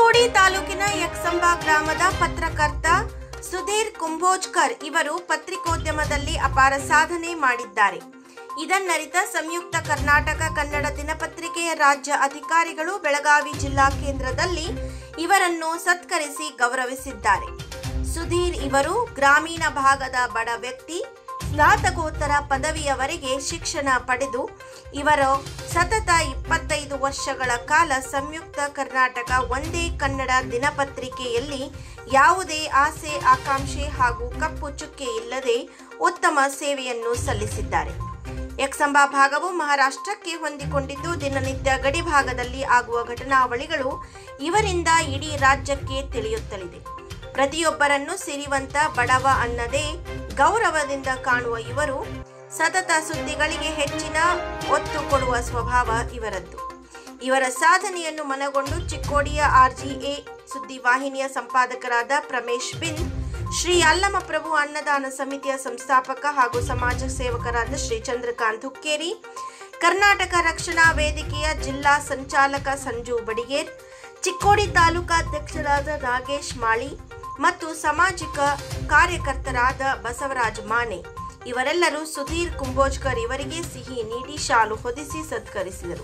ಚಿಕ್ಕೋಡಿ ತಾಲೂಕಿನ ಯಕ್ಸಂಬ ಗ್ರಾಮದ ಪತ್ರಕರ್ತ ಸುಧೀರ್ ಕುಂಭೋಜ್ಕರ್ ಇವರು ಪತ್ರಿಕೋದ್ಯಮದಲ್ಲಿ ಅಪಾರ ಸಾಧನೆ ಮಾಡಿದ್ದಾರೆ ಇದನ್ನರಿತ ಸಂಯುಕ್ತ ಕರ್ನಾಟಕ ಕನ್ನಡ ದಿನಪತ್ರಿಕೆಯ ರಾಜ್ಯ ಅಧಿಕಾರಿಗಳು ಬೆಳಗಾವಿ ಜಿಲ್ಲಾ ಕೇಂದ್ರದಲ್ಲಿ ಇವರನ್ನು ಸತ್ಕರಿಸಿ ಗೌರವಿಸಿದ್ದಾರೆ ಸುಧೀರ್ ಇವರು ಗ್ರಾಮೀಣ ಭಾಗದ ಬಡ ವ್ಯಕ್ತಿ ಸ್ನಾತಕೋತ್ತರ ಪದವಿಯವರೆಗೆ ಶಿಕ್ಷಣ ಪಡೆದು ಇವರು ಸತತ ಇಪ್ಪತ್ತೈದು ವರ್ಷಗಳ ಕಾಲ ಸಂಯುಕ್ತ ಕರ್ನಾಟಕ ಒಂದೇ ಕನ್ನಡ ದಿನಪತ್ರಿಕೆಯಲ್ಲಿ ಯಾವುದೇ ಆಸೆ ಆಕಾಂಕ್ಷೆ ಹಾಗೂ ಕಪ್ಪು ಚುಕ್ಕೆ ಇಲ್ಲದೆ ಉತ್ತಮ ಸೇವೆಯನ್ನು ಸಲ್ಲಿಸಿದ್ದಾರೆ ಯಕ್ಸಂಬ ಭಾಗವು ಮಹಾರಾಷ್ಟ್ರಕ್ಕೆ ಹೊಂದಿಕೊಂಡಿದ್ದು ದಿನನಿತ್ಯ ಗಡಿ ಭಾಗದಲ್ಲಿ ಆಗುವ ಘಟನಾವಳಿಗಳು ಇವರಿಂದ ಇಡೀ ರಾಜ್ಯಕ್ಕೆ ತಿಳಿಯುತ್ತಲಿದೆ ಪ್ರತಿಯೊಬ್ಬರನ್ನು ಸಿರಿವಂತ ಬಡವ ಅನ್ನದೇ ಗೌರವದಿಂದ ಕಾಣುವ ಇವರು ಸತತ ಸುದ್ದಿಗಳಿಗೆ ಹೆಚ್ಚಿನ ಒತ್ತು ಕೊಡುವ ಸ್ವಭಾವ ಇವರದ್ದು ಇವರ ಸಾಧನೆಯನ್ನು ಮನಗೊಂಡು ಚಿಕ್ಕೋಡಿಯ ಆರ್ಜಿಎ ಸುದ್ದಿವಾಹಿನಿಯ ಸಂಪಾದಕರಾದ ಪ್ರಮೇಶ್ ಬಿನ್ ಶ್ರೀ ಅಲ್ಲಮಪ್ರಭು ಅನ್ನದಾನ ಸಮಿತಿಯ ಸಂಸ್ಥಾಪಕ ಹಾಗೂ ಸಮಾಜ ಸೇವಕರಾದ ಶ್ರೀ ಚಂದ್ರಕಾಂತ್ ಹುಕ್ಕೇರಿ ಕರ್ನಾಟಕ ರಕ್ಷಣಾ ವೇದಿಕೆಯ ಜಿಲ್ಲಾ ಸಂಚಾಲಕ ಸಂಜು ಬಡಿಗೇರ್ ಚಿಕ್ಕೋಡಿ ತಾಲೂಕಾಧ್ಯಕ್ಷರಾದ ನಾಗೇಶ್ ಮಾಳಿ ಮತ್ತು ಸಾಮಾಜಿಕ ಕಾರ್ಯಕರ್ತರಾದ ಬಸವರಾಜ್ ಮಾನೆ ಇವರೆಲ್ಲರೂ ಸುಧೀರ್ ಕುಂಬೋಜ್ಕರ್ ಇವರಿಗೆ ಸಿಹಿ ನೀಡಿ ಶಾಲು ಹೊದಿಸಿ ಸತ್ಕರಿಸಿದರು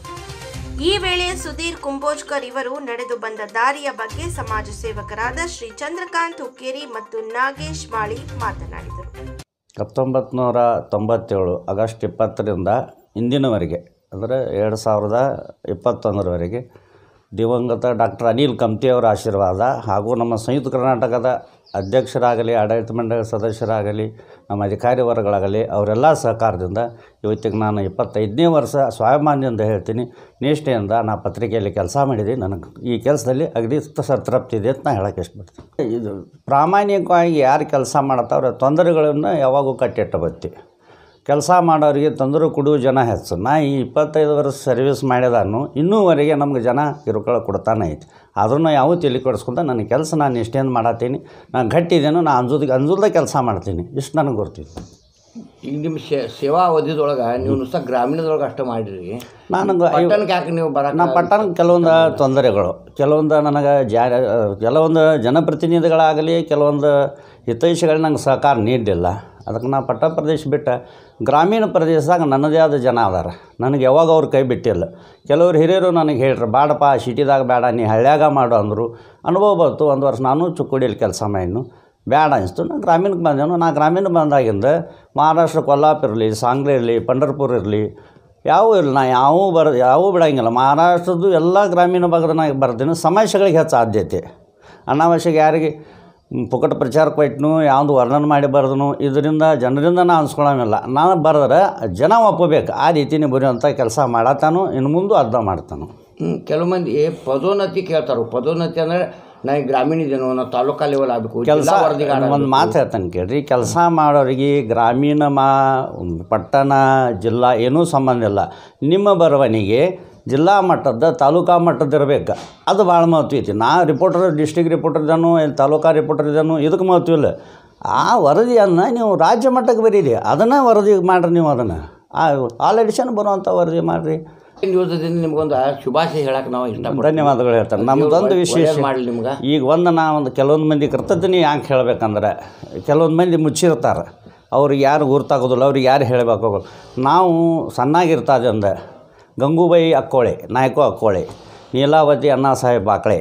ಈ ವೇಳೆ ಸುಧೀರ್ ಕುಂಬೋಜ್ಕರ್ ಇವರು ನಡೆದು ಬಂದ ದಾರಿಯ ಬಗ್ಗೆ ಸಮಾಜ ಸೇವಕರಾದ ಶ್ರೀ ಚಂದ್ರಕಾಂತ್ ಹುಕ್ಕೇರಿ ಮತ್ತು ನಾಗೇಶ್ ಮಾಳಿ ಮಾತನಾಡಿದರು ಹತ್ತೊಂಬತ್ತು ನೂರ ತೊಂಬತ್ತೇಳು ಆಗಸ್ಟ್ ಇಪ್ಪತ್ತರಿಂದ ಇಂದಿನವರೆಗೆ ಅಂದರೆ ಎರಡು ಸಾವಿರದ ಇಪ್ಪತ್ತೊಂದರವರೆಗೆ ದಿವಂಗತ ಡಾಕ್ಟರ್ ಅನಿಲ್ ಕಂಪ್ತಿಯವರ ಆಶೀರ್ವಾದ ಹಾಗೂ ನಮ್ಮ ಸಂಯುಕ್ತ ಕರ್ನಾಟಕದ ಅಧ್ಯಕ್ಷರಾಗಲಿ ಆಡಳಿತ ಮಂಡಳಿ ಸದಸ್ಯರಾಗಲಿ ನಮ್ಮ ಅಧಿಕಾರಿ ವರ್ಗಗಳಾಗಲಿ ಅವರೆಲ್ಲ ಸಹಕಾರದಿಂದ ಇವತ್ತಿಗೆ ನಾನು ಇಪ್ಪತ್ತೈದನೇ ವರ್ಷ ಸ್ವಾಭಿಮಾನದಿಂದ ಹೇಳ್ತೀನಿ ನಿಷ್ಠೆಯಿಂದ ನಾ ಪತ್ರಿಕೆಯಲ್ಲಿ ಕೆಲಸ ಮಾಡಿದ್ದೀನಿ ನನಗೆ ಈ ಕೆಲಸದಲ್ಲಿ ಅಗದಿ ಸಂತೃಪ್ತಿ ಇದೆ ಅಂತ ನಾ ಹೇಳೋಕ್ಕೆ ಇಷ್ಟಪಡ್ತೀನಿ ಇದು ಪ್ರಾಮಾಣಿಕವಾಗಿ ಯಾರು ಕೆಲಸ ಮಾಡ್ತಾವ್ರೆ ತೊಂದರೆಗಳನ್ನು ಯಾವಾಗೂ ಕಟ್ಟಿಟ್ಟ ಕೆಲಸ ಮಾಡೋರಿಗೆ ತೊಂದರೆ ಕೊಡುವ ಜನ ಹೆಚ್ಚು ನಾ ಈ ಇಪ್ಪತ್ತೈದು ವರ್ಷ ಸರ್ವಿಸ್ ಮಾಡಿದಾನು ಇನ್ನೂವರೆಗೆ ನಮ್ಗೆ ಜನ ಕಿರುಕುಳ ಕೊಡ್ತಾನೆ ಐತಿ ಅದನ್ನು ಯಾವ ತಲೆ ಕೊಡಿಸ್ಕೊಂತ ನನ್ನ ಕೆಲಸ ನಾನು ಇಷ್ಟೇನು ಮಾಡತ್ತೀನಿ ನಾನು ಗಟ್ಟಿದ್ದೇನೋ ನಾನು ಅಂಜೋದು ಅಂಜುಲ್ದ ಕೆಲಸ ಮಾಡ್ತೀನಿ ಇಷ್ಟು ನನಗೆ ಗೊತ್ತಿತ್ತು ಈಗ ನಿಮ್ಮ ಸೇ ಸೇವಾ ಅವಧಿದೊಳಗೆ ನೀವು ನುಸ ಗ್ರಾಮೀಣದೊಳಗೆ ಅಷ್ಟು ಮಾಡಿರಿ ನನಗೆ ಪಟ್ಟಣಕ್ಕೆ ಯಾಕೆ ನೀವು ಬರಕ್ಕೆ ನಮ್ಮ ಪಟ್ಟಣಕ್ಕೆ ಕೆಲವೊಂದು ತೊಂದರೆಗಳು ಕೆಲವೊಂದು ನನಗೆ ಜಾ ಕೆಲವೊಂದು ಜನಪ್ರತಿನಿಧಿಗಳಾಗಲಿ ಕೆಲವೊಂದು ಹಿತೈಷಿಗಳು ನಂಗೆ ಸಹಕಾರ ನೀಡಲಿಲ್ಲ ಅದಕ್ಕೆ ನಾ ಪಟ್ಟಣ ಪ್ರದೇಶ ಬಿಟ್ಟು ಗ್ರಾಮೀಣ ಪ್ರದೇಶದಾಗ ನನ್ನದೇ ಆದ ಜನ ಅದಾರ ನನಗೆ ಯಾವಾಗ ಅವ್ರು ಕೈ ಬಿಟ್ಟಿಲ್ಲ ಕೆಲವ್ರು ಹಿರಿಯರು ನನಗೆ ಹೇಳ್ರಿ ಬೇಡಪ್ಪ ಸಿಟಿದಾಗ ಬೇಡ ನೀ ಹಳ್ಳ್ಯಾಗ ಮಾಡು ಅಂದರು ಅನುಭವ ಬಂತು ಒಂದು ವರ್ಷ ನಾನು ಚುಕ್ಕೋಡಿಯಲ್ಲಿ ಕೆಲಸ ಮಾಡಿದ್ನು ಬೇಡ ಅನಿಸ್ತು ನಾನು ಗ್ರಾಮೀಣಕ್ಕೆ ಬಂದೇನು ನಾ ಗ್ರಾಮೀಣ ಬಂದಾಗಿಂದ ಮಹಾರಾಷ್ಟ್ರ ಕೊಲ್ಲಾಪುರ ಇರಲಿ ಸಾಂಗ್ಲಿ ಇರಲಿ ಪಂಡರ್ಪುರ ಇರಲಿ ಯಾವೂ ಇಲ್ಲ ನಾ ಯಾವೂ ಬರ ಯಾವೂ ಬಿಡಂಗಿಲ್ಲ ಮಹಾರಾಷ್ಟ್ರದ್ದು ಎಲ್ಲ ಗ್ರಾಮೀಣ ಭಾಗದ ನಾ ಬರ್ತೀನಿ ಸಮಸ್ಯೆಗಳಿಗೆ ಹೆಚ್ಚು ಆದ್ಯತೆ ಅನಾವಶ್ಯಕ ಯಾರಿಗೆ ಮ್, ಪುಕ್ಕಟ ಪ್ರಚಾರಕ್ಕೆ ಕೊಟ್ಟನು ಯಾವುದು ವರ್ಣನೆ ಮಾಡಿ ಬರ್ದನು ಇದರಿಂದ ಜನರಿಂದ ನಾ ಅನ್ಸ್ಕೊಳಂಗಿಲ್ಲ ನಾನು ಬರೆದ್ರೆ ಜನ ಒಪ್ಪಬೇಕು ಆ ರೀತಿನೇ ಬರೆಯುವಂಥ ಕೆಲಸ ಮಾಡತ್ತಾನು ಇನ್ನು ಮುಂದೆ ಅರ್ಧ ಮಾಡ್ತಾನು ಹ್ಮ್, ಕೆಲವು ಮಂದಿ ಪದೋನ್ನತಿ ಕೇಳ್ತಾರೆ ಪದೋನ್ನತಿ ಅಂದರೆ ನಾ ಈ ಗ್ರಾಮೀಣ ಇದೇನೋ ನಾ ತಾಲೂಕಾ ಲೆವೆಲ್ ಆಗಬೇಕು ಕೆಲಸ ಜಿಲ್ಲಾ ವರದಿಗಾರ ಒಂದು ಮಾತು ಹೇಳ್ತಾನೆ ಕೇಳ್ರಿ ಕೆಲಸ ಮಾಡೋರಿಗೆ ಗ್ರಾಮೀಣ ಮಾ ಪಟ್ಟಣ ಜಿಲ್ಲಾ ಏನೂ ಸಂಬಂಧ ಇಲ್ಲ ನಿಮ್ಮ ಬರವಣಿಗೆ ಜಿಲ್ಲಾ ಮಟ್ಟದ ತಾಲೂಕಾ ಮಟ್ಟದ ಇರಬೇಕು ಅದು ಭಾಳ ಮಹತ್ವ ಐತಿ ನಾ ರಿಪೋರ್ಟರ್ ಡಿಸ್ಟಿಕ್ ರಿಪೋರ್ಟರ್ ಇದ್ದಾನು ಏನು ತಾಲೂಕಾ ರಿಪೋರ್ಟರ್ ಇದ್ದಾನು ಇದಕ್ಕೆ ಮಹತ್ವ ಇಲ್ಲ ಆ ವರದಿಯನ್ನು ನೀವು ರಾಜ್ಯ ಮಟ್ಟಕ್ಕೆ ಬರೀರಿ ಅದನ್ನು ವರದಿ ಮಾಡಿರಿ ನೀವು ಅದನ್ನು ಆ ಆಲ್ ಎಡಿಷನ್ ಬರುವಂಥ ವರದಿ ಮಾಡಿರಿ ನ್ಯೂಸದಿಂದ ನಿಮ್ಗೊಂದು ಶುಭಾಶಯ ಹೇಳಕ್ಕೆ ನಾವು ಇಷ್ಟಪಡ್ತೀವಿ ಧನ್ಯವಾದಗಳು ಹೇಳ್ತಾರೆ ನಮ್ಮದೊಂದು ವಿಶೇಷ ಮಾಡಲಿ ನಿಮ್ಗೆ ಈಗ ಒಂದು ನಾ ಒಂದು ಕೆಲವೊಂದು ಮಂದಿ ಕರ್ತದ್ದೀನಿ ಯಾಕೆ ಹೇಳ್ಬೇಕಂದ್ರೆ ಕೆಲವೊಂದು ಮಂದಿ ಮುಚ್ಚಿರ್ತಾರೆ ಅವ್ರಿಗೆ ಯಾರು ಗುರ್ತಾಗೋದಿಲ್ಲ ಅವ್ರಿಗೆ ಯಾರು ಹೇಳಬೇಕು ನಾವು ಸಣ್ಣಾಗಿರ್ತಾದೆ ಅಂದೆ ಗಂಗೂಬಾಯಿ ಅಕ್ಕೋಳೆ ನಾಯಕು ಅಕ್ಕೋಳೆ ನೀಲಾವತಿ ಅಣ್ಣಾ ಸಾಹೇಬ್ ಬಾಕ್ಳೆ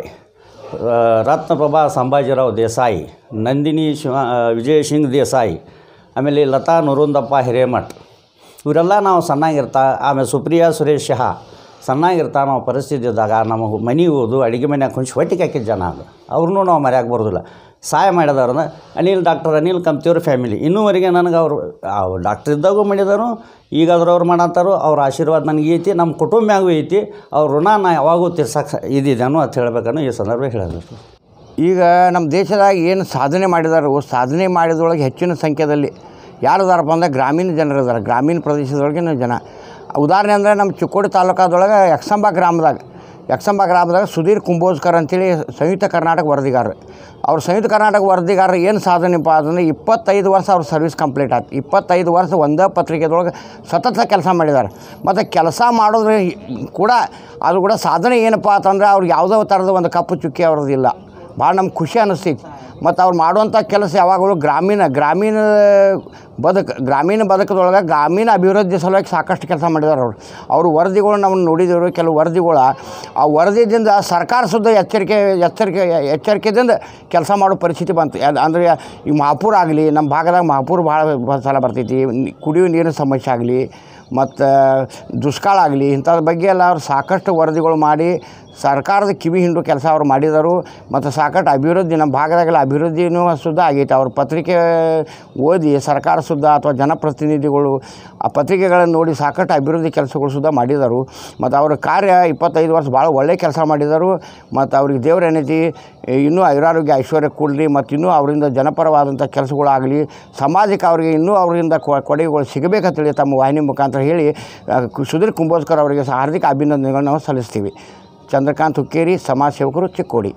ಆ, ರತ್ನಪ್ರಭಾ ಸಂಭಾಜಿರಾವ್ ದೇಸಾಯಿ ನಂದಿನಿ ಶಿವ ಆ, ವಿಜಯ್ ಸಿಂಗ್ ದೇಸಾಯಿ ಆಮೇಲೆ ಲತಾ ನುರುಂದಪ್ಪ ಹಿರೇಮಠ್ ಇವರೆಲ್ಲ ನಾವು ಸಣ್ಣಾಗಿರ್ತಾ ಆಮೇಲೆ ಸುಪ್ರಿಯಾ ಸುರೇಶ್ ಶಹಾ ಸಣ್ಣಾಗಿರ್ತಾ ನಾವು ಪರಿಸ್ಥಿತಿ ಇದ್ದಾಗ ನಮ್ಮ ಮನೆಗೆ ಹೋದು ಅಡುಗೆ ಮನ್ಯಾಗ ಕುಂಚಿ ಹೊಟ್ಟಿಗೆ ಹಾಕಿದ ಜನ ಅದು ಅವ್ರನ್ನೂ ನಾವು ಮರ್ಯಾಕೆ ಬರೋದಿಲ್ಲ ಸಹಾಯ ಮಾಡಿದವ್ರನ್ನ ಅನಿಲ್ ಡಾಕ್ಟರ್ ಅನಿಲ್ ಕಂಪ್ತಿಯವ್ರ ಫ್ಯಾಮಿಲಿ ಇನ್ನೂವರೆಗೆ ನನಗೆ ಅವರು ಡಾಕ್ಟರ್ ಇದ್ದಾಗೂ ಮಾಡಿದರು ಈಗಾದ್ರೂ ಅವ್ರು ಮಾಡತ್ತಾರೋ ಅವ್ರ ಆಶೀರ್ವಾದ ನನಗೆ ಐತಿ ನಮ್ಮ ಕುಟುಂಬ ಐತಿ ಅವ್ರ ಋಣ ನಾ ಯಾವಾಗೂ ತೀರ್ಸಕ್ಕೆ ಇದ್ದಿದ್ದೇನೋ ಅಂತ ಹೇಳ್ಬೇಕನ್ನೋ ಈ ಸಂದರ್ಭ ಹೇಳಬೇಕು ಈಗ ನಮ್ಮ ದೇಶದಾಗ ಏನು ಸಾಧನೆ ಮಾಡಿದಾರೋ ಸಾಧನೆ ಮಾಡಿದೊಳಗೆ ಹೆಚ್ಚಿನ ಸಂಖ್ಯೆಯಲ್ಲಿ ಯಾರು ಅದಾರಪ್ಪ ಅಂದ್ರೆ ಗ್ರಾಮೀಣ ಜನರು ಇದಾರೆ ಗ್ರಾಮೀಣ ಪ್ರದೇಶದೊಳಗಿನ ಜನ ಉದಾಹರಣೆ ಅಂದರೆ ನಮ್ಮ ಚಿಕ್ಕೋಡಿ ತಾಲೂಕಾದೊಳಗೆ ಯಕ್ಷಂಬ ಗ್ರಾಮದಾಗ ಯಕ್ಷಂಬ ಗ್ರಾಮದಾಗ ಸುಧೀರ್ ಕುಂಬೋಜ್ಕರ್ ಅಂತೇಳಿ ಸಂಯುಕ್ತ ಕರ್ನಾಟಕ ವರದಿಗಾರ ಅವ್ರು ಸಂಯುಕ್ತ ಕರ್ನಾಟಕ ವರದಿಗಾರರು ಏನು ಸಾಧನೆಪ್ಪ ಅಂತಂದ್ರೆ ಇಪ್ಪತ್ತೈದು ವರ್ಷ ಅವ್ರ ಸರ್ವಿಸ್ ಕಂಪ್ಲೀಟ್ ಆಯ್ತು ಇಪ್ಪತ್ತೈದು ವರ್ಷ ಒಂದೇ ಪತ್ರಿಕೆದೊಳಗೆ ಸತತ ಕೆಲಸ ಮಾಡಿದ್ದಾರೆ ಮತ್ತು ಕೆಲಸ ಮಾಡೋದ್ರ ಕೂಡ ಅದು ಕೂಡ ಸಾಧನೆ ಏನಪ್ಪ ಅಂತಂದ್ರೆ ಅವ್ರಿಗೆ ಯಾವುದೋ ಥರದ ಒಂದು ಕಪ್ಪು ಚುಕ್ಕಿ ಅವ್ರದ್ದಿಲ್ಲ ಭಾಳ ನಮ್ಗೆ ಖುಷಿ ಅನ್ನಿಸ್ತೈತಿ ಮತ್ತು ಅವ್ರು ಮಾಡುವಂಥ ಕೆಲಸ ಯಾವಾಗಲೂ ಗ್ರಾಮೀಣ ಗ್ರಾಮೀಣ ಬದುಕು ಗ್ರಾಮೀಣ ಬದುಕದೊಳಗೆ ಗ್ರಾಮೀಣ ಅಭಿವೃದ್ಧಿ ಸಲುವಾಗಿ ಸಾಕಷ್ಟು ಕೆಲಸ ಮಾಡಿದ್ದಾರೆ ಅವರು ಅವ್ರ ವರದಿಗಳು ನಾವು ನೋಡಿದೆವು ಕೆಲವು ವರದಿಗಳು ಆ ವರದಿದಿಂದ ಸರ್ಕಾರ ಸುದ್ದ ಎಚ್ಚರಿಕೆ ಎಚ್ಚರಿಕೆ ಎಚ್ಚರಿಕೆದಿಂದ ಕೆಲಸ ಮಾಡೋ ಪರಿಸ್ಥಿತಿ ಬಂತು ಯಾದ್- ಅಂದರೆ ಈ ಮಹಾಪೂರ್ ಆಗಲಿ ನಮ್ಮ ಭಾಗದಾಗ ಮಹಾಪೂರ್ ಭಾಳ ಸಲ ಬರ್ತೈತಿ ನಿ- ಕುಡಿಯುವ ನೀರಿನ ಸಮಸ್ಯೆ ಆಗಲಿ ಮತ್ತು ದುಷ್ಕಾಳ ಆಗಲಿ ಇಂಥದ್ರ ಬಗ್ಗೆ ಎಲ್ಲ ಅವ್ರು ಸಾಕಷ್ಟು ವರದಿಗಳು ಮಾಡಿ ಸರ್ಕಾರದ ಕಿವಿ ಹಿಂಡು ಕೆಲಸ ಅವ್ರು ಮಾಡಿದರು ಮತ್ತು ಸಾಕಷ್ಟು ಅಭಿವೃದ್ಧಿ ನಮ್ಮ ಭಾಗದಾಗೆಲ್ಲ ಅಭಿವೃದ್ಧಿನೂ ಸುದ್ದ ಆಗೈತೆ ಅವ್ರ ಪತ್ರಿಕೆ ಓದಿ ಸರ್ಕಾರ ಸುದ್ದ ಅಥವಾ ಜನಪ್ರತಿನಿಧಿಗಳು ಆ ಪತ್ರಿಕೆಗಳನ್ನು ನೋಡಿ ಸಾಕಷ್ಟು ಅಭಿವೃದ್ಧಿ ಕೆಲಸಗಳು ಸುದ್ದ ಮಾಡಿದರು ಮತ್ತು ಅವ್ರ ಕಾರ್ಯ ಇಪ್ಪತ್ತೈದು ವರ್ಷ ಭಾಳ ಒಳ್ಳೆಯ ಕೆಲಸ ಮಾಡಿದರು ಮತ್ತು ಅವ್ರಿಗೆ ದೇವ್ರ ಏನೈತಿ ಇನ್ನೂ ಐರಾರೋಗ್ಯ ಐಶ್ವರ್ಯ ಕೂಡಲಿ ಮತ್ತು ಇನ್ನೂ ಅವರಿಂದ ಜನಪರವಾದಂಥ ಕೆಲಸಗಳಾಗಲಿ ಸಮಾಜಕ್ಕೆ ಅವರಿಗೆ ಇನ್ನೂ ಅವರಿಂದ ಕೊ- ಕೊಡುಗೆಗಳು ಸಿಗಬೇಕಂತೇಳಿ ತಮ್ಮ ವಾಹಿನಿ ಮುಖಾಂತರ ಹೇಳಿ ಆ, ಕು- ಸುಧೀರ್ ಕುಂಬೋಜ್ಕರ್ ಅವರಿಗೆ ಸಹ ಹಾರ್ದಿಕ ಅಭಿನಂದನೆಗಳನ್ನು ನಾವು ಸಲ್ಲಿಸ್ತೀವಿ ಚಂದ್ರಕಾಂತ್ ಹುಕ್ಕೇರಿ ಸಮಾಜ ಸೇವಕರು ಚಿಕ್ಕೋಡಿ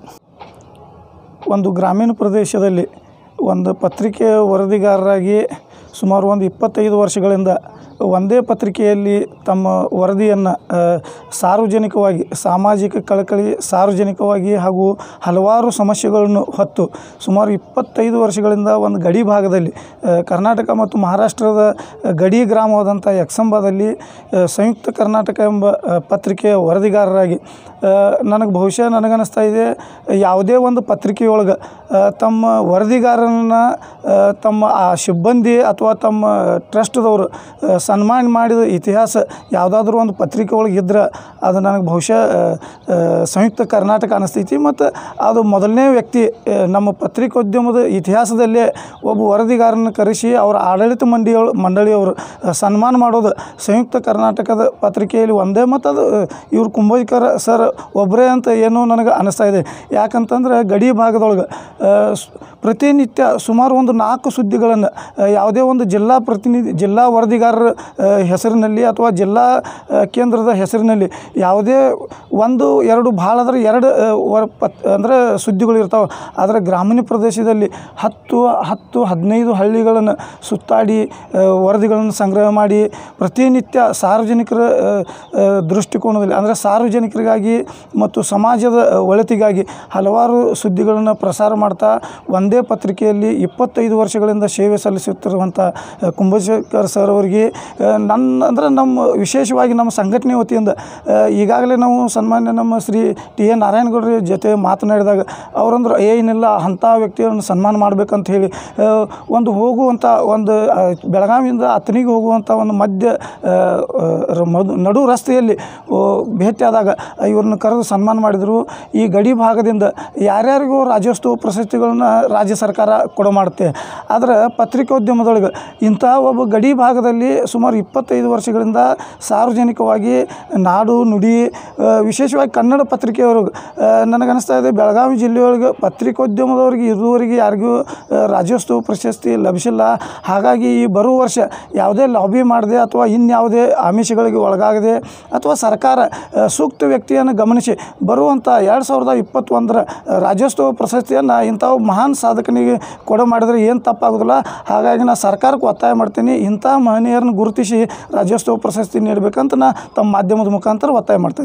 ಒಂದು ಗ್ರಾಮೀಣ ಪ್ರದೇಶದಲ್ಲಿ ಒಂದು ಪತ್ರಿಕೆ ವರದಿಗಾರರಾಗಿ ಸುಮಾರು ಒಂದು ಇಪ್ಪತ್ತೈದು ವರ್ಷಗಳಿಂದ ಒಂದೇ ಪತ್ರಿಕೆಯಲ್ಲಿ ತಮ್ಮ ವರದಿಯನ್ನು ಸಾರ್ವಜನಿಕವಾಗಿ ಸಾಮಾಜಿಕ ಕಳಕಳಿ ಸಾರ್ವಜನಿಕವಾಗಿ ಹಾಗೂ ಹಲವಾರು ಸಮಸ್ಯೆಗಳನ್ನು ಹೊತ್ತು ಸುಮಾರು ಇಪ್ಪತ್ತೈದು ವರ್ಷಗಳಿಂದ ಒಂದು ಗಡಿ ಭಾಗದಲ್ಲಿ ಆ, ಕರ್ನಾಟಕ ಮತ್ತು ಮಹಾರಾಷ್ಟ್ರದ ಗಡಿ ಗ್ರಾಮವಾದಂಥ ಯಕ್ಷಂಬದಲ್ಲಿ ಆ, ಸಂಯುಕ್ತ ಕರ್ನಾಟಕ ಎಂಬ ಆ, ಪತ್ರಿಕೆಯ ವರದಿಗಾರರಾಗಿ ಆ, ನನಗೆ ಬಹುಶಃ ನನಗನ್ನಿಸ್ತಾ ಇದೆ ಯಾವುದೇ ಒಂದು ಪತ್ರಿಕೆಯೊಳಗೆ ಆ, ತಮ್ಮ ವರದಿಗಾರನ ಆ, ತಮ್ಮ ಆ ಸಿಬ್ಬಂದಿ ಅಥವಾ ತಮ್ಮ ಟ್ರಸ್ಟ್ದವರು ಆ, ಸನ್ಮಾನ ಮಾಡಿದ ಇತಿಹಾಸ ಯಾವುದಾದ್ರೂ ಒಂದು ಪತ್ರಿಕೆ ಒಳಗೆ ಇದ್ರೆ ಅದು ನನಗೆ ಬಹುಶಃ ಆ, ಆ, ಸಂಯುಕ್ತ ಕರ್ನಾಟಕ ಅನ್ನಿಸ್ತೈತಿ ಮತ್ತು ಅದು ಮೊದಲನೇ ವ್ಯಕ್ತಿ ಆ, ನಮ್ಮ ಪತ್ರಿಕೋದ್ಯಮದ ಇತಿಹಾಸದಲ್ಲೇ ಒಬ್ಬ ವರದಿಗಾರನ ಕರೆಸಿ ಅವರ ಆಡಳಿತ ಮಂಡಿಯವರು ಮಂಡಳಿಯವರು ಆ, ಸನ್ಮಾನ ಮಾಡೋದು ಸಂಯುಕ್ತ ಕರ್ನಾಟಕದ ಪತ್ರಿಕೆಯಲ್ಲಿ ಒಂದೇ ಮತ್ತು ಅದು ಇವ್ರು ಕುಂಬೋಜ್ಕರ್ ಸರ್ ಒಬ್ಬರೇ ಅಂತ ಏನೋ ನನಗೆ ಅನ್ನಿಸ್ತಾ ಇದೆ ಯಾಕಂತಂದ್ರೆ ಗಡಿ ಭಾಗದೊಳಗೆ ಆ, ಸ್- ಪ್ರತಿನಿತ್ಯ ಸುಮಾರು ಒಂದು ನಾಲ್ಕು ಸುದ್ದಿಗಳನ್ನು ಆ, ಯಾವುದೇ ಒಂದು ಜಿಲ್ಲಾ ಪ್ರತಿನಿಧಿ ಜಿಲ್ಲಾ ವರದಿಗಾರರ ಆ, ಹೆಸರಿನಲ್ಲಿ ಅಥವಾ ಜಿಲ್ಲಾ ಆ, ಕೇಂದ್ರದ ಹೆಸರಿನಲ್ಲಿ ಯಾವುದೇ ಒಂದು ಎರಡು ಭಾಳ ಅಂದ್ರೆ ಎರಡು ಆ, ವರ ಪತ್ ಅಂದರೆ ಸುದ್ದಿಗಳು ಇರ್ತಾವೆ ಆದರೆ ಗ್ರಾಮೀಣ ಪ್ರದೇಶದಲ್ಲಿ ಹತ್ತು ಹತ್ತು ಹದಿನೈದು ಹಳ್ಳಿಗಳನ್ನು ಸುತ್ತಾಡಿ ಆ, ವರದಿಗಳನ್ನು ಸಂಗ್ರಹ ಮಾಡಿ ಪ್ರತಿನಿತ್ಯ ಸಾರ್ವಜನಿಕರ ಆ, ಆ, ದೃಷ್ಟಿಕೋನದಲ್ಲಿ ಅಂದರೆ ಸಾರ್ವಜನಿಕರಿಗಾಗಿ ಮತ್ತು ಸಮಾಜದ ಆ, ಒಳಿತಿಗಾಗಿ ಹಲವಾರು ಸುದ್ದಿಗಳನ್ನು ಪ್ರಸಾರ ಮಾಡ್ತಾ ಒಂದೇ ಪತ್ರಿಕೆಯಲ್ಲಿ ಇಪ್ಪತ್ತೈದು ವರ್ಷಗಳಿಂದ ಸೇವೆ ಸಲ್ಲಿಸುತ್ತಿರುವಂಥ ಆ, ಕುಂಭಶೇಖರ್ ಸರ್ ಅವರಿಗೆ ಆ, ನನ್ನ ಅಂದರೆ ನಮ್ಮ ವಿಶೇಷವಾಗಿ ನಮ್ಮ ಸಂಘಟನೆ ವತಿಯಿಂದ ಆ, ಈಗಾಗಲೇ ನಾವು ಸನ್ಮಾನ್ಯ ನಮ್ಮ ಶ್ರೀ ಟಿ ಎನ್ ನಾರಾಯಣಗೌಡ್ರ ಜೊತೆ ಮಾತನಾಡಿದಾಗ ಅವರಂದ್ರೆ ಏನಿಲ್ಲ ಅಂಥ ವ್ಯಕ್ತಿಯನ್ನು ಸನ್ಮಾನ ಮಾಡಬೇಕಂತ ಹೇಳಿ ಆ, ಒಂದು ಹೋಗುವಂಥ ಒಂದು ಆ, ಬೆಳಗಾವಿಯಿಂದ ಅತನಿಗೆ ಹೋಗುವಂಥ ಒಂದು ಮಧ್ಯ ಆ, ಆ, ರ- ಮಧು ನಡು ರಸ್ತೆಯಲ್ಲಿ ಓ, ಭೇಟಿಯಾದಾಗ ಇವ್ರನ್ನ ಕರೆದು ಸನ್ಮಾನ ಮಾಡಿದರು ಈ ಗಡಿ ಭಾಗದಿಂದ ಯಾರ್ಯಾರಿಗೂ ರಾಜ್ಯೋತ್ಸವ ಪ್ರಶಸ್ತಿಗಳನ್ನ ರಾಜ್ಯ ಸರ್ಕಾರ ಕೊಡ ಮಾಡುತ್ತೆ ಆದರೆ ಪತ್ರಿಕೋದ್ಯಮದೊಳಗೆ ಇಂಥ ಒಬ್ಬ ಗಡಿ ಭಾಗದಲ್ಲಿ ಸುಮಾರು ಇಪ್ಪತ್ತೈದು ವರ್ಷಗಳಿಂದ ಸಾರ್ವಜನಿಕವಾಗಿ ನಾಡು ನುಡಿ ಆ, ವಿಶೇಷವಾಗಿ ಕನ್ನಡ ಪತ್ರಿಕೆಯವರು ನನಗನ್ನಿಸ್ತಾ ಇದೆ ಬೆಳಗಾವಿ ಜಿಲ್ಲೆಯೊಳಗೆ ಪತ್ರಿಕೋದ್ಯಮದವ್ರಿಗೆ ಇದುವರೆಗೆ ಯಾರಿಗೂ ಆ, ರಾಜ್ಯೋತ್ಸವ ಪ್ರಶಸ್ತಿ ಲಭಿಸಿಲ್ಲ ಹಾಗಾಗಿ ಈ ಬರುವ ವರ್ಷ ಯಾವುದೇ ಲಾಬಿ ಮಾಡದೆ ಅಥವಾ ಇನ್ಯಾವುದೇ ಆಮಿಷಗಳಿಗೆ ಒಳಗಾಗದೆ ಅಥವಾ ಸರ್ಕಾರ ಆ, ಸೂಕ್ತ ವ್ಯಕ್ತಿಯನ್ನು ಗಮನಿಸಿ ಬರುವಂಥ ಎರಡು ಸಾವಿರದ ಇಪ್ಪತ್ತೊಂದರ ರಾಜ್ಯೋತ್ಸವ ಪ್ರಶಸ್ತಿಯನ್ನು ಇಂಥ ಮಹಾನ್ ಸಾಧಕನಿಗೆ ಕೊಡ ಮಾಡಿದರೆ ಏನು ತಪ್ಪಾಗೋದಿಲ್ಲ ಹಾಗಾಗಿ ನಾನು ಸರ್ಕಾರಕ್ಕೆ ಒತ್ತಾಯ ಮಾಡ್ತೀನಿ ಇಂಥ ಮಹನೀಯರನ್ನು ಗುರುತಿಸಿ ರಾಜ್ಯೋತ್ಸವ ಪ್ರಶಸ್ತಿ ನೀಡಬೇಕಂತ ನಾ ತಮ್ಮ ಮಾಧ್ಯಮದ ಮುಖಾಂತರ ಒತ್ತಾಯ ಮಾಡ್ತೀನಿ